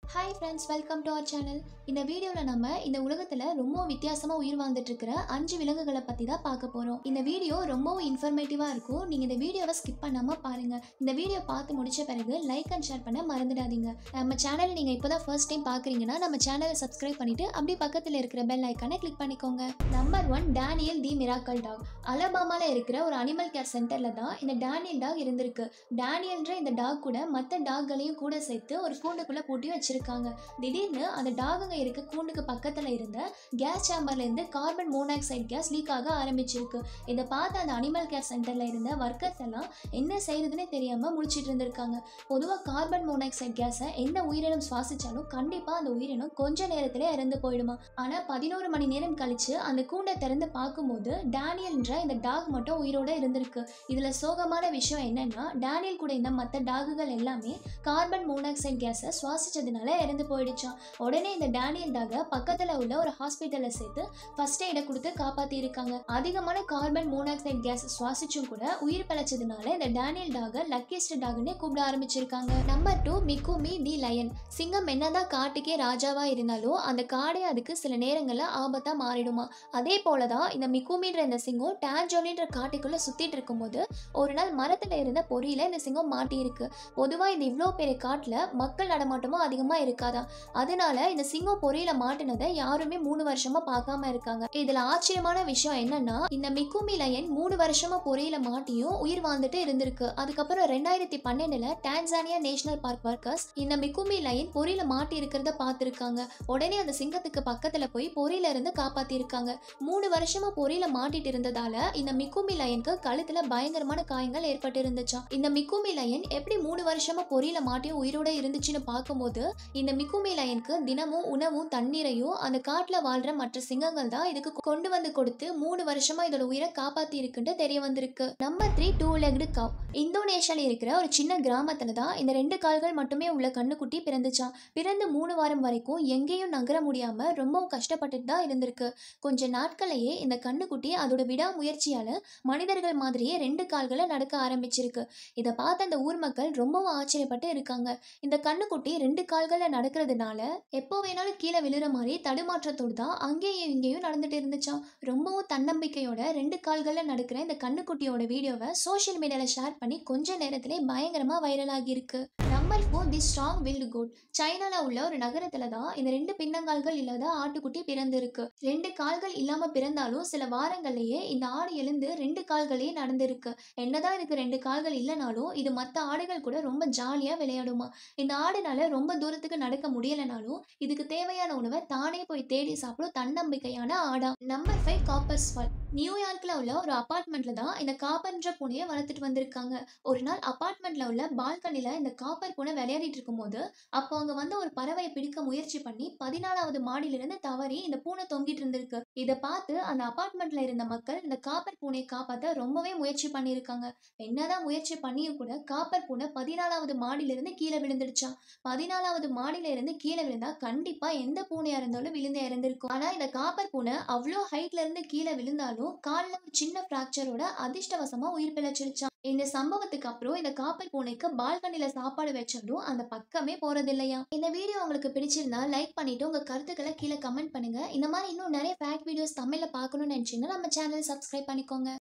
hi friends welcome to our channel இந்த வீடியோவில் நம்ம இந்த உலகத்தில் ரொம்ப வித்தியாசமாக உயிர் வாழ்ந்துட்டு இருக்கிற அஞ்சு விலங்குகளை பற்றி தான் பார்க்க போகிறோம் இந்த வீடியோ ரொம்பவும் இன்ஃபர்மேட்டிவாக இருக்கும் நீங்கள் இந்த வீடியோவை ஸ்கிப் பண்ணாமல் பாருங்கள் இந்த வீடியோ பார்த்து முடிச்ச பிறகு லைக் அண்ட் ஷேர் பண்ண மறந்துடாதீங்க நம்ம சேனலை நீங்கள் இப்போ தான் ஃபர்ஸ்ட் டைம் பார்க்குறீங்கன்னா நம்ம சேனலை சப்ஸ்கிரைப் பண்ணிவிட்டு அப்படியே பக்கத்தில் இருக்கிற பெல் ஐக்கானை கிளிக் பண்ணிக்கோங்க number one Daniel the miracle dog அலபாமாவில் இருக்கிற ஒரு அனிமல் கேர் சென்டரில் தான் இந்த டேனியல் டாக் இருந்திருக்கு டேனியல்ன்ற இந்த டாக் கூட மற்ற டாக்களையும் கூட சேர்த்து ஒரு கூண்டுக்குள்ளே பூட்டி வச்சிருக்காங்க திடீர்னு அந்த டாகுங்க இருக்க கூண்டுக்கு பக்கத்தில் இருந்த கேஸ் சேம்பர்லேருந்து கார்பன் மோனாக்சைடு கேஸ் லீக் ஆக ஆரம்பிச்சிருக்கு இதை பார்த்து அந்த அனிமல் கேர் சென்டரில் இருந்த ஒர்க்கர்ஸ் எல்லாம் என்ன செய்யறதுன்னே தெரியாமல் முழிச்சிட்டு இருந்திருக்காங்க பொதுவாக கார்பன் மோனாக்சைடு கேஸை எந்த உயிரினம் சுவாசிச்சாலும் கண்டிப்பாக அந்த உயிரினம் கொஞ்ச நேரத்திலே இறந்து போயிடுமா ஆனால் பதினோரு மணி நேரம் கழிச்சு அந்த கூண்டை திறந்து பார்க்கும்போது டேனியல்ன்ற இந்த டாக் மட்டும் உயிரோட இருந்திருக்கு இதில் சோகமான விஷயம் என்னன்னா டேனியல் கூட இந்த மற்ற டாகுகள் எல்லாமே கார்பன் மோனாக்சைடு கேஸை சுவாசிச்சதுனால இறந்து போயிடுச்சான் உடனே இந்த டேனியல் டாகை பக்கத்தில் உள்ள ஒரு ஹாஸ்பிட்டலில் சேர்த்து ஃபர்ஸ்ட் எய்டை கொடுத்து காப்பாற்றி இருக்காங்க அதிகமான கார்பன் மோனாக்சைடு கேஸ் சுவாசிச்சும் கூட உயிர் பிழைச்சதுனால இந்த டேனியல் டாகை லக்கியஸ்ட் டாக்னே கூப்பிட ஆரம்பிச்சிருக்காங்க number two Mikumi the lion சிங்கம் என்னதான் காட்டுக்கே ராஜாவா இருந்தாலும் அந்த காடே அதுக்கு சில நேரங்களில் ஆபத்தா மாறிடுமா அதே போல தான் இந்த மிக்குமின்ற இந்த சிங்கம் டான்ஜோனின்ற காட்டுக்குள்ள சுத்திட்டு இருக்கும்போது ஒரு நாள் மரத்துல இருந்த பொறியில இந்த சிங்கம் மாட்டியிருக்கு பொதுவாக இந்த இவ்வளோ பெரிய காட்டில் மக்கள் நடமாட்டமும் அதிகமாக இருக்காதா அதனால இந்த சிங்கம் பொறியில மாட்டினதை யாருமே மூணு வருஷமா பார்க்காம இருக்காங்க இதுல ஆச்சரியமான விஷயம் என்னன்னா இந்த மிக்குமி லயன் மூணு வருஷமா பொறியில மாட்டியும் உயிர் வாழ்ந்துட்டு இருந்திருக்கு அதுக்கப்புறம் ரெண்டாயிரத்தி பன்னெண்டுல டான்சானியா நேஷனல் பார்க் ஒர்க்கர்ஸ் இந்த மிக்குமி லயன் பொறியில மாட்டி இருக்கிறத பார்த்துருக்காங்க உடனே அந்த சிங்கத்துக்கு பக்கத்துல போய் பொறியில இருந்து காப்பாத்திருக்காங்க மூணு வருஷமா பொறியில மாட்டிட்டு இருந்ததால இந்த மிக்குமி லயனுக்கு கழுத்துல பயங்கரமான காயங்கள் ஏற்பட்டு இருந்துச்சாம் இந்த மிக்குமி லயன் எப்படி மூணு வருஷமா பொறியில மாட்டியும் உயிரோட இருந்துச்சுன்னு பார்க்கும்போது இந்த மிக்குமி லயனுக்கு தினமும் உணவும் தண்ணீரையும் அந்த காட்டுல வாழ்ற மற்ற சிங்கங்கள் தான் இதுக்கு கொண்டு வந்து கொடுத்து மூணு வருஷமா இதோட உயிரை காப்பாத்தி இருக்குன்னு தெரிய வந்திருக்கு number three two legged cow இந்தோனேஷியால இருக்கிற ஒரு சின்ன கிராமத்துல தான் இந்த ரெண்டு கால்கள் மட்டுமே உள்ள கண்ணுக்குட்டி பிறந்துச்சான் பிறந்து மூணு வாரம் வரைக்கும் எங்கேயும் நகர முடியாம ரொம்பவும் கஷ்டப்பட்டுட்டு தான் இருந்திருக்கு கொஞ்ச நாட்களையே இந்த கண்ணுக்குட்டி அதோட விடாமுயற்சியால மனிதர்கள் மாதிரியே ரெண்டு கால்களை நடக்க ஆரம்பிச்சிருக்கு இதை பார்த்து அந்த ஊர் மக்கள் ரொம்பவும் ஆச்சரியப்பட்டு இருக்காங்க இந்த கண்ணுக்குட்டி ரெண்டு கால்களில் நடக்கிறதுனால எப்போ வேணாலும் கீழே விழுற மாதிரி தடுமாற்றத்தோடு தான் அங்கேயும் இங்கேயும் நடந்துட்டு இருந்துச்சாம் ரொம்பவும் தன்னம்பிக்கையோட ரெண்டு கால்களில் நடக்கிற இந்த கண்ணுக்குட்டியோட வீடியோவை சோஷியல் மீடியாவில் ஷேர் பண்ணி கொஞ்ச நேரத்திலே பயங்கரமாக வைரல் ஆகியிருக்கு number four the strong wild goat சைனால உள்ள ஒரு நகரத்துல தான் இந்த ரெண்டு பின்னங்கால்கள் இல்லாத ஆட்டுக்குட்டி பிறந்திருக்கு ரெண்டு கால்கள் இல்லாம பிறந்தாலும் சில வாரங்கள்லயே இந்த ஆடு எழுந்து ரெண்டு கால்களே நடந்திருக்கு என்னதான் இதுக்கு ரெண்டு கால்கள் இல்லைனாலும் இது மற்ற ஆடுகள் கூட ரொம்ப ஜாலியா விளையாடுமா இந்த ஆடுனால ரொம்ப தூரத்துக்கு நடக்க முடியலனாலும் இதுக்கு தேவையான உணவை தானே போய் தேடி சாப்பிடும் தன்னம்பிக்கையான ஆடா நம்பர் ஃபைவ் காப்பர் ஸ்வால் நியூயார்க்ல உள்ள ஒரு அபார்ட்மெண்ட்ல தான் இந்த காப்பர்ன்ற பூனையை வளர்த்துட்டு வந்திருக்காங்க ஒரு நாள் அபார்ட்மெண்ட்ல உள்ள பால்கனில இந்த காப்பர் பூனை விளையாடிட்டு இருக்கும்போது அப்போ அங்க வந்து ஒரு பறவையை பிடிக்க முயற்சி பண்ணி பதினாலாவது மாடியிலிருந்து தவறி இந்த பூனை தொங்கிட்டு இருந்திருக்கு இதை பார்த்து அந்த அபார்ட்மெண்ட்ல இருந்த மக்கள் இந்த காப்பர் பூனையை காப்பாற்ற ரொம்பவே முயற்சி பண்ணியிருக்காங்க என்னதான் முயற்சி பண்ணியும் கூட காப்பர் பூனை பதினாலாவது மாடியிலிருந்து கீழே விழுந்துடுச்சான் பதினாலாவது மாடியில இருந்து கீழே விழுந்தா கண்டிப்பா எந்த பூனையா இருந்தாலும் விழுந்து இறந்திருக்கும் ஆனா இந்த காப்பர் பூனை அவ்வளோ ஹைட்ல இருந்து கீழே விழுந்தாலும் காலில் ஒரு சின்ன ஃப்ராக்சரோட அதிர்ஷ்டவசமா உயிர் பிழைச்சிருச்சான் இந்த சம்பவத்துக்கு அப்புறம் இந்த காப்பர் பூனைக்கு பால்கனில சாப்பாடு வச்சாலும் அந்த பக்கமே போறது இல்லையா இந்த வீடியோ உங்களுக்கு பிடிச்சிருந்தா லைக் பண்ணிட்டு உங்க கருத்துக்களை கீழே கமெண்ட் பண்ணுங்க இந்த மாதிரி இன்னும் நிறைய ஃபேக்ட் வீடியோஸ் தமிழ்ல பார்க்கணும்னு நினைச்சீங்கன்னா நம்ம சேனல் சப்ஸ்கிரைப் பண்ணிக்கோங்க